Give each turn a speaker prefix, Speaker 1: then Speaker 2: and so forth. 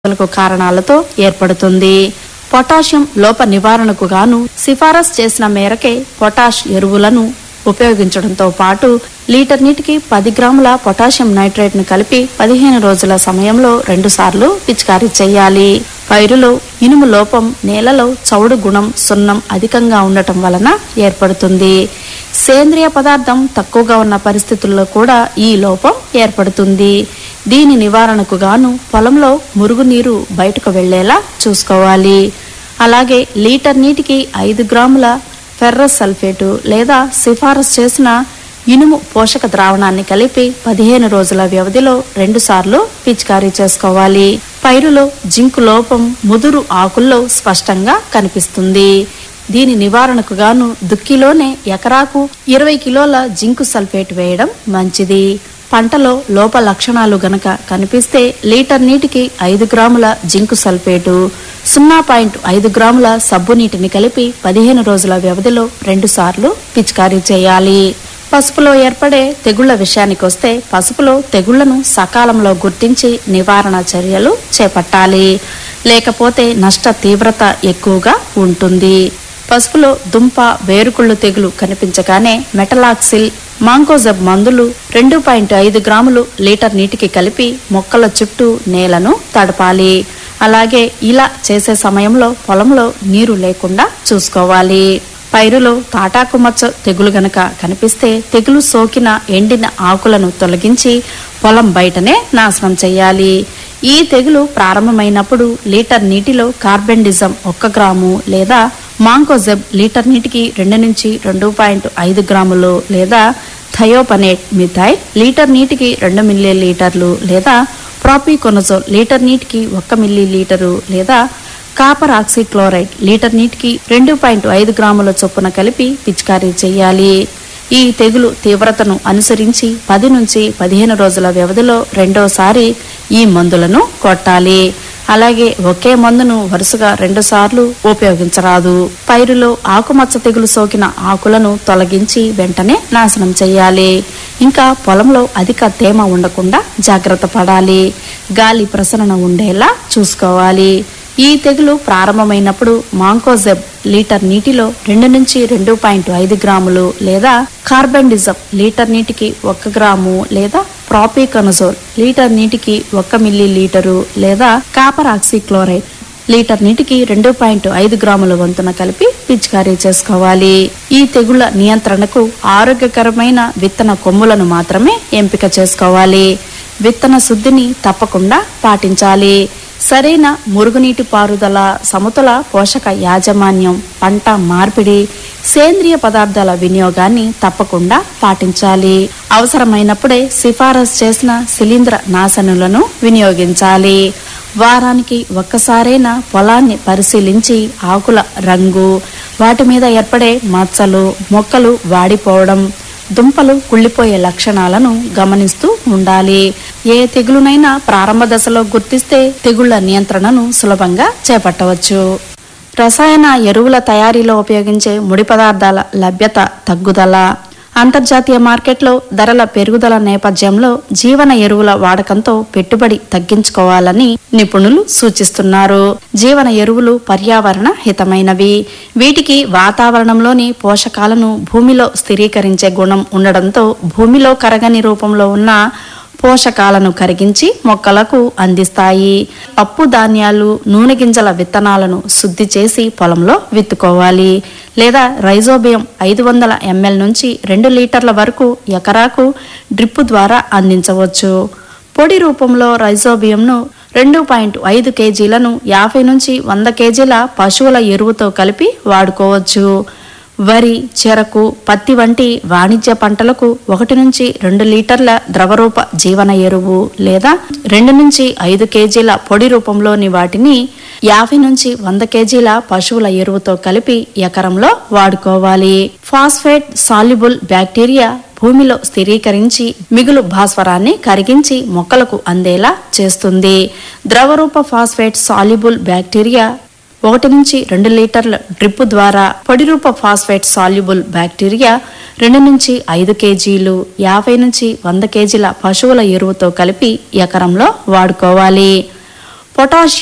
Speaker 1: మొదలగు కారణాలతో ఏర్పడుతుంది పొటాషియం లోప నివారణకు గాను సిఫారసు చేసిన మేరకే పొటాష్ ఎరువులను ఉపయోగించడంతో పాటు లీటర్ నీటికి పది గ్రాముల పొటాషియం నైట్రేట్ ను కలిపి పదిహేను రోజుల సమయంలో రెండుసార్లు పిచికారీ చేయాలి పైరులో ఇనుము లోపం నేలలో చౌడు గుణం సున్నం అధికంగా ఉండటం వలన ఏర్పడుతుంది సేంద్రియ పదార్థం తక్కువగా ఉన్న పరిస్థితుల్లో కూడా ఈ లోపం ఏర్పడుతుంది దీని నివారణకు గాను పొలంలో మురుగునీరు బయటకు వెళ్లేలా చూసుకోవాలి అలాగే లీటర్ నీటికి ఐదు గ్రాముల ఫెర్రస్ సల్ఫేటు లేదా సిఫారసు చేసిన ఇనుము పోషక ద్రావణాన్ని కలిపి పదిహేను రోజుల వ్యవధిలో రెండుసార్లు పిచికారీ చేసుకోవాలి పైరులో జింకు లోపం ముదురు ఆకుల్లో స్పష్టంగా కనిపిస్తుంది దీని నివారణకు గాను దుక్కిలోనే ఎకరాకు ఇరవై కిలోల జింకు సల్ఫేట్ వేయడం మంచిది పంటలో లోప లక్షణాలు గనక కనిపిస్తే లీటర్ నీటికి ఐదు గ్రాముల జింకు సల్ఫేటు సున్నా పాయింట్ ఐదు గ్రాముల సబ్బు నీటిని కలిపి పదిహేను రోజుల వ్యవధిలో రెండుసార్లు పిచికారీ చేయాలి పసుపులో ఏర్పడే తెగుళ్ల విషయానికొస్తే పసుపులో తెగుళ్లను సకాలంలో గుర్తించి నివారణ చర్యలు చేపట్టాలి లేకపోతే నష్ట తీవ్రత ఎక్కువగా ఉంటుంది పసుపులో దుంప వేరుకుళ్ళు తెగులు కనిపించగానే మెటలాక్సిల్ మాంకోజబ్ మందులు రెండు పాయింట్ ఐదు గ్రాములు లీటర్ నీటికి కలిపి మొక్కల చుట్టూ నేలను తడపాలి అలాగే ఇలా చేసే సమయంలో పొలంలో నీరు లేకుండా చూసుకోవాలి పైరులో తాటాకు మచ్చ తెగులు గనక కనిపిస్తే తెగులు సోకిన ఎండిన ఆకులను తొలగించి పొలం బయటనే నాశనం చేయాలి ఈ తెగులు ప్రారంభమైనప్పుడు లీటర్ నీటిలో కార్బెండిజం ఒక్క గ్రాము లేదా మాంకోజెబ్ లీటర్ నీటికి రెండు నుంచి రెండు పాయింట్ ఐదు గ్రాములు లేదా థయోపనేట్ మిథైల్ లీటర్ నీటికి రెండు మిల్లీ లీటర్లు లేదా ప్రాపికొనజోల్ లీటర్ నీటికి ఒక్క మిల్లీ లీటరు లేదా కాపర్ ఆక్సిక్లోరైడ్ లీటర్ నీటికి రెండు పాయింట్ ఐదు గ్రాముల చొప్పున కలిపి పిచికారీ చేయాలి ఈ తెగులు తీవ్రతను అనుసరించి పది నుంచి పదిహేను రోజుల వ్యవధిలో రెండోసారి ఈ మందులను కొట్టాలి అలాగే ఒకే మందును వరుసగా రెండు సార్లు ఉపయోగించరాదు పైరులో ఆకుమచ్చ తెగులు సోకిన ఆకులను తొలగించి వెంటనే నాశనం చేయాలి ఇంకా పొలంలో అధిక తేమ ఉండకుండా జాగ్రత్త పడాలి గాలి ప్రసరణ ఉండేలా చూసుకోవాలి ఈ తెగులు ప్రారంభమైనప్పుడు మాంకోజెబ్ లీటర్ నీటిలో రెండు నుంచి రెండు పాయింట్ ఐదు గ్రాములు లేదా కార్బెండిజం లీటర్ నీటికి ఒక్క గ్రాము లేదా ప్రాపికనజోల్ లీటర్ నీటికి ఒక్క మిల్లీ లీటరు లేదా కాపర్ ఆక్సిక్లోరైడ్ లీటర్ నీటికి రెండు పాయింట్ ఐదు గ్రాముల వంతున కలిపి పిచికారీ చేసుకోవాలి ఈ తెగుళ్ల నియంత్రణకు ఆరోగ్యకరమైన విత్తన కొమ్ములను మాత్రమే ఎంపిక చేసుకోవాలి విత్తన శుద్ధిని తప్పకుండా పాటించాలి సరైన మురుగునీటి పారుదల సమతుల పోషక యాజమాన్యం పంట మార్పిడి సేంద్రియ పదార్థాల వినియోగాన్ని తప్పకుండా పాటించాలి అవసరమైనప్పుడే సిఫారసు చేసిన శిలీంద్ర నాశనులను వినియోగించాలి వారానికి ఒక్కసారైనా పొలాన్ని పరిశీలించి ఆకుల రంగు వాటి మీద ఏర్పడే మచ్చలు మొక్కలు వాడిపోవడం దుంపలు కుళ్ళిపోయే లక్షణాలను గమనిస్తూ ఉండాలి ఏ తెగులునైనా ప్రారంభ దశలో గుర్తిస్తే తెగుళ్ల నియంత్రణను సులభంగా చేపట్టవచ్చు రసాయన ఎరువుల తయారీలో ఉపయోగించే ముడి పదార్థాల లభ్యత తగ్గుదల అంతర్జాతీయ మార్కెట్లో ధరల పెరుగుదల నేపథ్యంలో జీవన ఎరువుల వాడకంతో పెట్టుబడి తగ్గించుకోవాలని నిపుణులు సూచిస్తున్నారు జీవన ఎరువులు పర్యావరణ హితమైనవి వీటికి వాతావరణంలోని పోషకాలను భూమిలో స్థిరీకరించే గుణం ఉండడంతో భూమిలో కరగని రూపంలో ఉన్న పోషకాలను కరిగించి మొక్కలకు అందిస్తాయి పప్పు ధాన్యాలు నూనె గింజల విత్తనాలను శుద్ధి చేసి పొలంలో విత్తుకోవాలి లేదా రైజోబియం ఐదు వందల ఎంఎల్ నుంచి రెండు లీటర్ల వరకు ఎకరాకు డ్రిప్పు ద్వారా అందించవచ్చు పొడి రూపంలో రైజోబియంను రెండు పాయింట్ ఐదు కేజీలను యాభై నుంచి వంద కేజీల పశువుల ఎరువుతో కలిపి వాడుకోవచ్చు వరి చెరకు పత్తి వంటి వాణిజ్య పంటలకు ఒకటి నుంచి రెండు లీటర్ల ద్రవరూప జీవన ఎరువు లేదా రెండు నుంచి ఐదు కేజీల పొడి రూపంలోని వాటిని యాభై నుంచి వంద కేజీల పశువుల ఎరువుతో కలిపి ఎకరంలో వాడుకోవాలి ఫాస్ఫేట్ సాల్యుబుల్ బ్యాక్టీరియా భూమిలో స్థిరీకరించి మిగులు భాస్వరాన్ని కరిగించి మొక్కలకు అందేలా చేస్తుంది ద్రవరూప ఫాస్ఫేట్ సాల్యుబుల్ బ్యాక్టీరియా ఒకటి నుంచి రెండు లీటర్ల డ్రిప్ ద్వారా పొడిరూప ఫాస్ఫేట్ సాల్యుబుల్ బ్యాక్టీరియా రెండు నుంచి ఐదు కేజీలు యాభై నుంచి వంద కేజీల పశువుల ఎరువుతో కలిపి ఎకరంలో వాడుకోవాలి పొటాష్